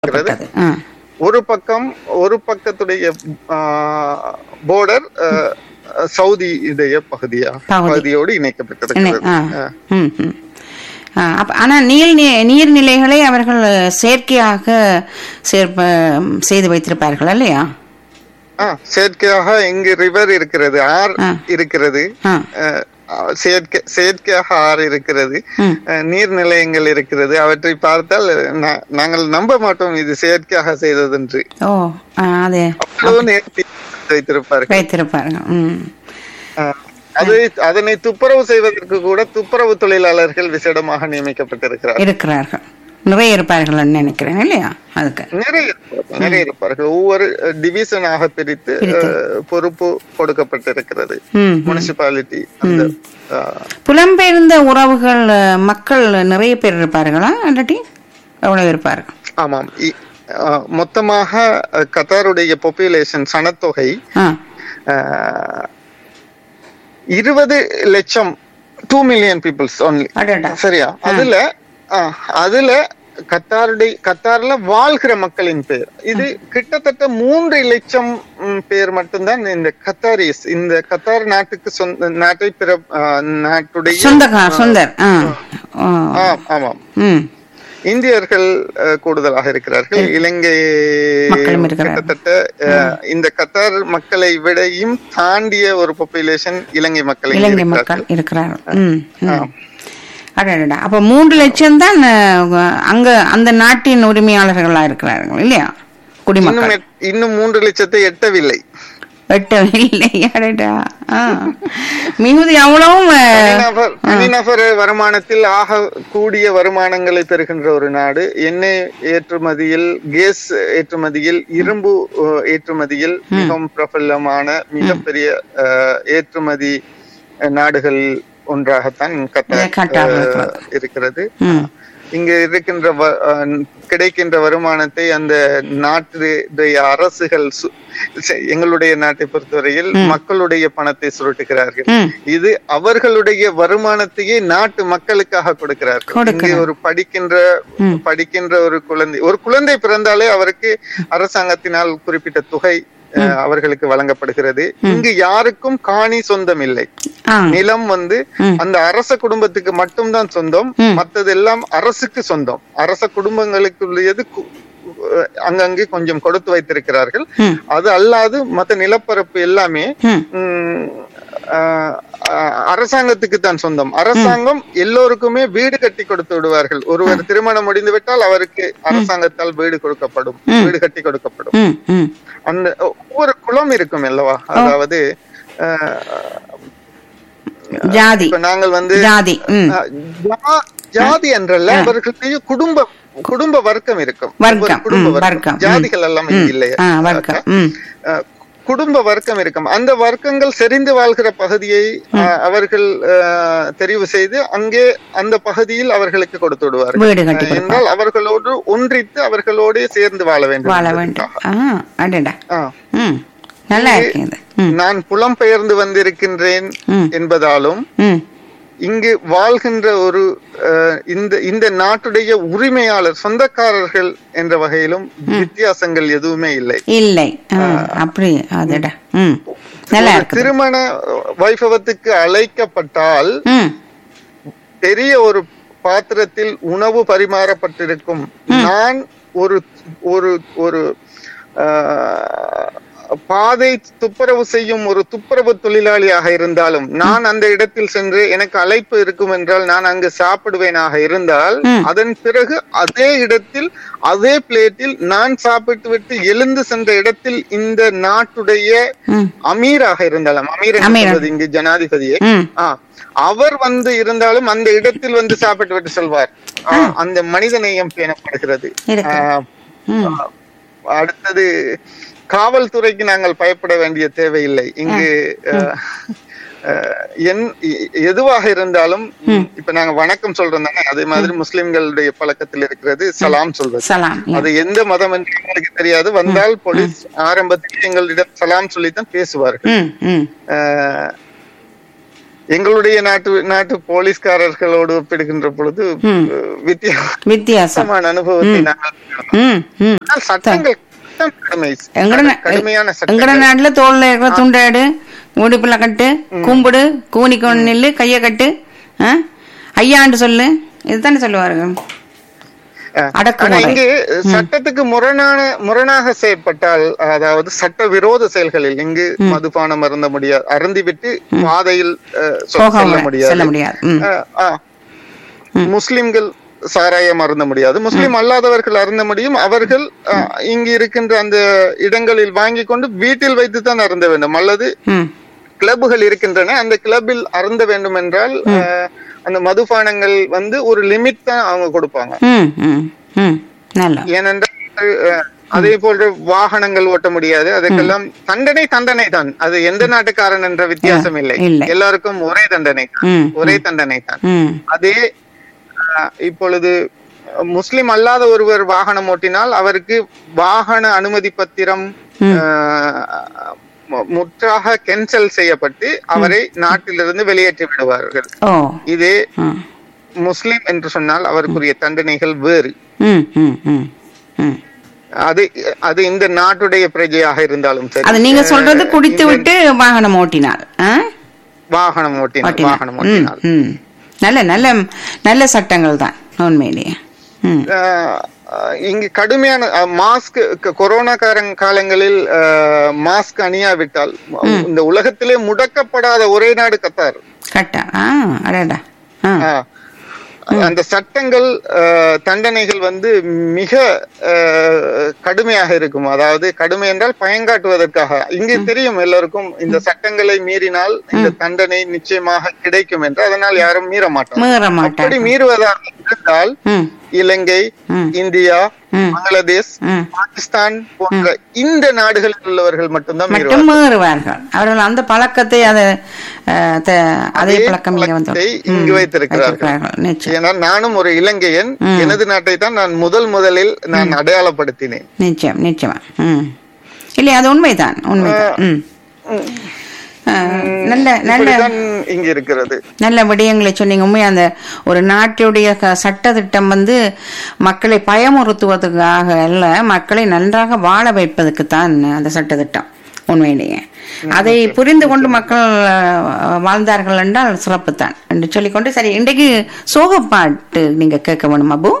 பட்டது ஆ. ஒரு பக்கம் ஒரு பக்கத்துடைய போர்டர் சவுதி இடைய பகுதியா பகுதி. பகுதியோடு இல்லை, இணைக்கப்பட்டிருக்கிறது ஆ. ம், ம். ஆ, அப்ப- ஆனா நீர் நி- நீர்நிலைகளை அவர்கள் செயற்கையாக சேர்ப்ப செய்து வைத்திருப்பார்கள் இல்லையா ஆ, செயற்கையாக இங்கு ரிவர் இருக்கிறது ஆர் ஆ. இருக்கிறது ஆ. அஹ், செயற்கை செயற்கையாக ஆறு இருக்கிறது ம். அஹ், நீர் நிலையங்கள் இருக்கிறது அவற்றை பார்த்தால் நா- நாங்கள் நம்ப மாட்டோம் இது செயற்கையாக செய்ததென்று ஓ ஆ, அது அவ்வளவு நேர்த்தி வைத்திருப்பார்கள் வைத்திருப்பார்கள் ம் அஹ், அது அதனை துப்புரவு செய்வதற்கு கூட துப்புரவு தொழிலாளர்கள் விசேடமாக நியமிக்கப்பட்டிருக்கிறார்கள் இருக்கிறார்கள் நிறைய இருப்பார்கள் நினைக்கிறேன் இல்லையா அதுக்கு நிறைய இருப்பார்கள், நிறைய இருப்பார்கள் ஒவ்வொரு டிவிஷனாக பிரித்து அஹ், பொறுப்பு கொடுக்கப்பட்டிருக்கிறது ம் முனிசிபாலிட்டி அந்த அஹ், புலம்பெயர்ந்த உறவுகள் அஹ், மக்கள் நிறைய பேர் இருப்பார்களா இல்லாட்டி எவ்வளவு இருப்பார்கள் ஆமாம் இ- அஹ், மொத்தமாக அஹ், கத்தாருடைய பாப்புலேஷன் சனத்தொகை ஆ அஹ், இருபது லட்சம் டூ மில்லியன் பீப்புள்ஸ் ஒன்லி அடடா சரியா அதுல அஹ், அதுல கத்தாருடைய கத்தார்ல வாழ்கிற மக்களின் பேர் இது கிட்டத்தட்ட மூன்று லட்சம் ம், பேர் மட்டும்தான் இந்த கத்தாரிஸ் இந்த கத்தார் நாட்டுக்கு சொந்த நாட்டை பிற அஹ், நாட்டுடைய சொந்தக்கா சொந்தர் ஆ ஆ. ஆ, ஆமாம் ம் இந்தியர்கள் அஹ், கூடுதலாக இருக்கிறார்கள் இலங்கை மக்களும் இருக்கிறார்கள். கிட்டத்தட்ட அஹ், இந்த கத்தார் மக்களை விடையும் தாண்டிய ஒரு பாப்புலேஷன் இலங்கை மக்கள் இங்கே இலங்கை இருக்கிறார்கள். மக்கள் இருக்கிறார்கள் ம் ம். ஆ. அடடா அப்ப மூன்று லட்சம் தான் அஹ், அங்க அந்த நாட்டின் உரிமையாளர்களா இருக்கிறார்கள் இல்லையா இன்னும் குடிமக்கள் எட்- இன்னும் மூன்று லட்சத்தை எட்டவில்லை வெட்டவில்லை அடடா ஆ. மிகுதி அவ்வளவும் அஹ், தனிநபர் தனிநபர் வருமானத்தில் ஆக கூடிய வருமானங்களை பெறுகின்ற ஒரு நாடு எண்ணெய் ஏற்றுமதியில் கேஸ் ஏற்றுமதியில் இரும்பு அஹ், ஏற்றுமதியில் மிகவும் பிரபலமான மிகப்பெரிய அஹ், ஏற்றுமதி அஹ், நாடுகள் ஒன்றாகத்தான் கத்தார் கட்டார் அஹ், இருக்கிறது. இருக்கிறது ம். இங்க இருக்கின்ற வ- அஹ், கிடைக்கின்ற வருமானத்தை அந்த நாட்டுடைய அரசுகள் சு- செ- எங்களுடைய நாட்டை பொறுத்தவரையில் மக்களுடைய பணத்தை சுருட்டுகிறார்கள் ம். இது அவர்களுடைய வருமானத்தையே நாட்டு மக்களுக்காக கொடுக்கிறார்கள் இங்கே கொடுக்கிறார். ஒரு படிக்கின்ற படிக்கின்ற ஒரு குழந்தை ஒரு குழந்தை பிறந்தாலே அவருக்கு அரசாங்கத்தினால் குறிப்பிட்ட தொகை அஹ், அவர்களுக்கு வழங்கப்படுகிறது இங்கு யாருக்கும் காணி சொந்தம் இல்லை ஆ நிலம் வந்து அந்த அரச குடும்பத்துக்கு மட்டும்தான் சொந்தம் மத்ததெல்லாம் அரசுக்கு சொந்தம் அரச குடும்பங்களுக்குரியது கு- அஹ் அங்கங்கே கொஞ்சம் கொடுத்து வைத்திருக்கிறார்கள் ம். அது அல்லாது மத்த நிலப்பரப்பு எல்லாமே ம். ம், ஆஹ், ஆஹ், அரசாங்கத்துக்கு தான் சொந்தம் அரசாங்கம் எல்லோருக்குமே வீடு கட்டி கொடுத்து விடுவார்கள் ஒருவர் திருமணம் முடிந்து விட்டால் அவருக்கு அரசாங்கத்தால் வீடு கொடுக்கப்படும் வீடு கட்டி கொடுக்கப்படும் ம் ம் அந்த ஒவ்வொரு குளம் இருக்கும் அல்லவா அதாவது ஆஹ், ஜாதி இப்ப நாங்கள் வந்து ஜாதி ம் ஆஹ், ஜா- ஜாதி என்றல்ல அவர்களுடைய குடும்ப குடும்ப வர்க்கம் இருக்கும் வர்க்கம், ஒவ்வொரு குடும்ப ம், வர்க்கம் வர்க்கம், ம். ஜாதிகள் எல்லாம் இங்க இல்லையா ஆ வர்க்கம் ம் ஆஹ், குடும்ப வர்க்கம் இருக்கும் அந்த வர்க்கங்கள் செறிந்து வாழ்கிற பகுதியை ஆஹ், அவர்கள் ஆஹ், தெரிவு செய்து அங்கே அந்த பகுதியில் அவர்களுக்கு கொடுத்து விடுவார்கள் வீடு கட்டி ஆஹ், என்றால் அவர்களோடு ஒன்றித்து அவர்களோடு சேர்ந்து வாழ வேண்டும் வாழ வேண்டும் ஆ அடடா ஆஹ். ம் நல்லா இருக்கு இது ம் நான் புலம்பெயர்ந்து வந்திருக்கின்றேன் ம். என்பதாலும் ம் இங்கு வாழ்கின்ற ஒரு அஹ், இந்த இந்த நாட்டுடைய உரிமையாளர் சொந்தக்காரர்கள் என்ற வகையிலும் வித்தியாசங்கள் எதுவுமே இல்லை இல்லை ஆ, அப்படி அதடா ம் நல்லா ஒரு இருக்கு திருமண வைபவத்துக்கு அழைக்கப்பட்டால் ம் பெரிய ஒரு பாத்திரத்தில் உணவு பரிமாறப்பட்டிருக்கும் நான் ஒரு ஒரு ஒரு ஆஹ், பாதை துப்புரவு செய்யும் ஒரு துப்புரவு தொழிலாளியாக இருந்தாலும் நான் அந்த இடத்தில் சென்று எனக்கு அழைப்பு இருக்கும் என்றால் நான் அங்கு சாப்பிடுவேனாக இருந்தால் அதன் பிறகு அதே இடத்தில் அதே பிளேட்டில் நான் சாப்பிட்டு விட்டு எழுந்து சென்ற இடத்தில் இந்த நாட்டுடைய ம் அமீராக இருந்தாலும் அமீர் என்று அமீர். சொல்வது இங்கு ஜனாதிபதியை ம் ஆ, அவர் வந்து இருந்தாலும் அந்த இடத்தில் வந்து சாப்பிட்டு விட்டு செல்வார் ஆ, அந்த மனிதநேயம் பேணப்படுகிறது இருக்கு. ஆ, ம் அடுத்தது காவல்துறைக்கு நாங்கள் பயப்பட வேண்டிய தேவையில்லை இங்கு அஹ், அஹ், என் எ- எதுவாக இருந்தாலும் இப்ப நாங்க வணக்கம் சொல்றோம் தானே அதே மாதிரி முஸ்லிம்களுடைய பழக்கத்தில் இருக்கிறது சலாம் சொல்வது சலாம் அது எந்த மதம் என்று எங்களுக்கு தெரியாது வந்தால் போலீஸ் ஆரம்பத்தில் எங்களிடம் சலாம் சொல்லித்தான் பேசுவார்கள் ம் ம் அஹ், எங்களுடைய நாட்டு நாட்டு போலீஸ்காரர்களோடு ஒப்பிடுகின்ற பொழுது ம். அஹ், வித்தியாசமான வித்தியாசம் அனுபவத்தை நாங்கள் பெறுகிறோம். ம் ம் ஆனால் சட்டங்கள் தான் கடுமை எங்கட நா- கடுமையான எங்கட சட்டங்கள் நாட்டுல தோல்ல இருக்கிற துண்டாடு உடுப்புல கட்டு கும்பிடு கூனிக்கொண்டு நில்லு கைய கட்டு ஆ? ஐயாண்டு சொல்லு இதுதானே சொல்லுவார்கள் அஹ், அடக்குமுறை. ஆனா இங்கு சட்டத்துக்கு முரணான முரணாக செயற்பட்டால் அதாவது சட்ட விரோத செயல்களில் இங்கு மதுபானம் அருந்த முடியாது அருந்திவிட்டு பாதையில் அஹ், சொ- போக செல்ல செல்ல முடியாது முடியாது ம் அஹ், ஆ. முஸ்லிம்கள் சாராயம் அருந்த முடியாது முஸ்லிம் அல்லாதவர்கள் அருந்த முடியும் அவர்கள் அஹ், இங்கு இருக்கின்ற அந்த இடங்களில் வாங்கி கொண்டு வீட்டில் வைத்து தான் அருந்த வேண்டும் அல்லது ம் கிளப்புகள் இருக்கின்றன அந்த கிளப்பில் அருந்த வேண்டும் என்றால் அஹ், அந்த மதுபானங்கள் வந்து ஒரு லிமிட் தான் அவங்க கொடுப்பாங்க ம் ம் ம் நல்லா ஏனென்றால் அஹ், அதே போன்ற வாகனங்கள் ஓட்ட முடியாது அதுக்கெல்லாம் தண்டனை தண்டனை தான் அது எந்த நாட்டுக்காரன் என்ற வித்தியாசம் இல்லை இல்லை. எல்லாருக்கும் ஒரே தண்டனை தான் ம் ஒரே தண்டனை தான் ம் அதே அஹ், இப்பொழுது முஸ்லிம் அல்லாத ஒருவர் வாகனம் ஓட்டினால் அவருக்கு வாகன அனுமதி பத்திரம் அஹ், மு- முற்றாக கேன்சல் செய்யப்பட்டு அவரை நாட்டிலிருந்து வெளியேற்றி விடுவார்கள் ஓ இதே ம் முஸ்லிம் என்று சொன்னால் அவருக்குரிய தண்டனைகள் வேறு ம் ம் ம் ம் அது அது இந்த நாட்டுடைய பிரஜையாக இருந்தாலும் சரி அது நீங்க சொல்றது குடித்து விட்டு வாகனம் ஓட்டினார் ஆ? வாகனம் ஓட்டினால் ஓட்டினார் வாகனம் ம் ஓட்டினால் ம் நல்ல நல்ல நல்ல சட்டங்கள் தான் உண்மையிலேயே ம் அஹ், அஹ், இங்கு கடுமையான மாஸ்க் கொரோனா காரங் காலங்களில் மாஸ்க் அணியாவிட்டால் இந்த உலகத்திலே முடக்கப்படாத ஒரே நாடு கத்தார் கரெக்டா ஆ அடடா ஆ அஹ், அந்த சட்டங்கள் அஹ், தண்டனைகள் வந்து மிக அஹ், கடுமையாக இருக்கும் அதாவது கடுமை என்றால் பயங்காட்டுவதற்காக இங்கு தெரியும் எல்லோருக்கும் இந்த சட்டங்களை மீறினால் இந்த தண்டனை நிச்சயமாக கிடைக்கும் என்று அதனால் யாரும் மீற மாட்டார் மீற அப்படி மாட்டாங்க மீறுவதாக இருந்தால் ம் இலங்கை ம் இந்தியா ம் பங்களாதேஷ் ம் பாகிஸ்தான் போன்ற இந்த நாடுகளில் உள்ளவர்கள் மட்டும்தான் மீறுவார்கள் மட்டும் மீறுவார்கள் அவர்கள் அந்த பழக்கத்தை அதை அஹ், த- அதே பழக்கம் இங்கே வந்து பழக்கத்தை இங்கு வைத்திருக்கிறார்கள் வைத்திருக்கிறார்கள் நிச்சயம் ஏனால் நானும் ஒரு இலங்கையன் எனது நாட்டை தான் நான் முதல் முதலில் நான் அடையாளப்படுத்தினேன் நிச்சயம் நிச்சயமா ம் இல்லை அது உண்மைதான் உண்மைதான் ம் அஹ், நல்ல நல்ல இப்படிதான் இங்கு இருக்கிறது நல்ல விடயங்களை சொன்னீங்க உண்மையா அந்த ஒரு நாட்டுடைய க- சட்ட திட்டம் வந்து மக்களை பயமுறுத்துவதற்காக அல்ல மக்களை நன்றாக வாழ வைப்பதற்கு தான் அந்த சட்ட திட்டம் உண்மையிலேயே அதை புரிந்து கொண்டு மக்கள் அஹ், வாழ்ந்தார்கள் என்றால் சிறப்பு தான் என்று சொல்லிக்கொண்டு சரி இன்றைக்கு சோகப்பாட்டு நீங்க கேட்க வேணும் அபு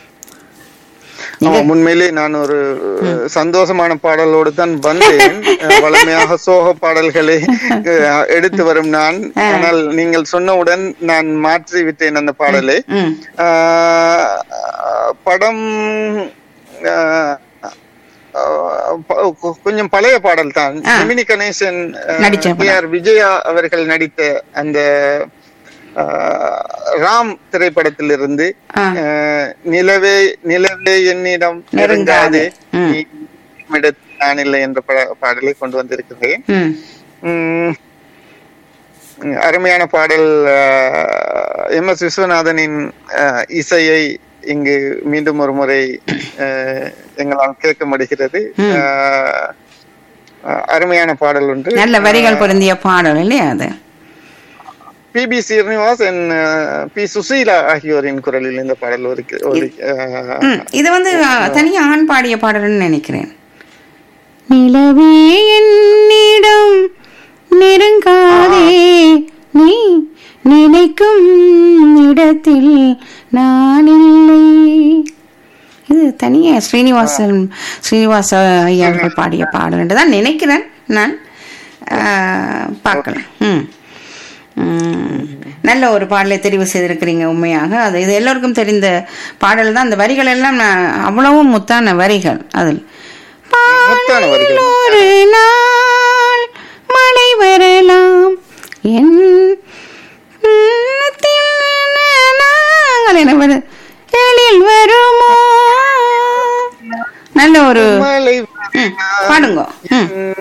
ஆமா, உண்மையிலே நான் ஒரு அஹ், சந்தோஷமான பாடலோடு தான் வந்தேன் அஹ், வளமையாக சோக பாடல்களை அஹ், எடுத்து வரும் நான் ஆனால் நீங்கள் சொன்னவுடன் நான் மாற்றி விட்டேன் அந்த பாடலை ம் ஆஹ் படம் ஆஹ் ஆஹ் ப- கொ- கொஞ்சம் பழைய பாடல் தான் ஜெமினி கணேசன் ஆஹ், நடிச்ச கே ஆர் விஜயா அவர்கள் நடித்த அந்த ஆஹ், ராம் திரைப்படத்திலிருந்து ஆ. ஆஹ், நிலவே நிலவே என்னிடம் நெருங்காதே. நெருங்காதே ம். நீ என்னிடத்தில் நான் இல்லை என்ற பட- பாடலை கொண்டு வந்திருக்கிறேன் ம் உம், அருமையான பாடல் எம் எஸ் விஸ்வநாதனின் அஹ், இசையை இங்கு மீண்டும் ஒரு முறை அஹ், எங்களால் கேட்க முடிகிறது அஹ், அஹ், அருமையான பாடல் ஒன்று நல்ல வரிகள் பொருந்திய பாடல் இல்லையா அது P B Srinivas and P Susheela ஆகியோரின் குரலில் இந்த பாடல் ஒரு ஒரு, அஹ், ம், இது வந்து அஹ், தனியா ஆண் பாடிய பாடல்னு நினைக்கிறேன் நிலவே என்னிடம் நெருங்காதே நீ நினைக்கும் இடத்தில் நான் இல்லை இது தனியா ஸ்ரீனிவாசன் ஸ்ரீனிவாச ஐயார்கள் பாடிய பாடல் என்று தான் நினைக்கிறேன் நான் அஹ், பார்க்கலாம் ம் ம். நல்ல ஒரு பாடலை தெரிவு செய்திருக்கிறீங்க உண்மையாக அது இது எல்லோருக்கும் தெரிந்த பாடல் தான் அந்த வரிகள் எல்லாம் நான் அவ்வளவும் முத்தான வரிகள் அதில் முத்தான வரிகள். ஒரு நாள் மழை வரலாம் என் உள்ளத்தில் நாங்கள் என்ன வரு- எழில் வருமோ நல்ல ஒரு மலை ம், பாடுங்க ம்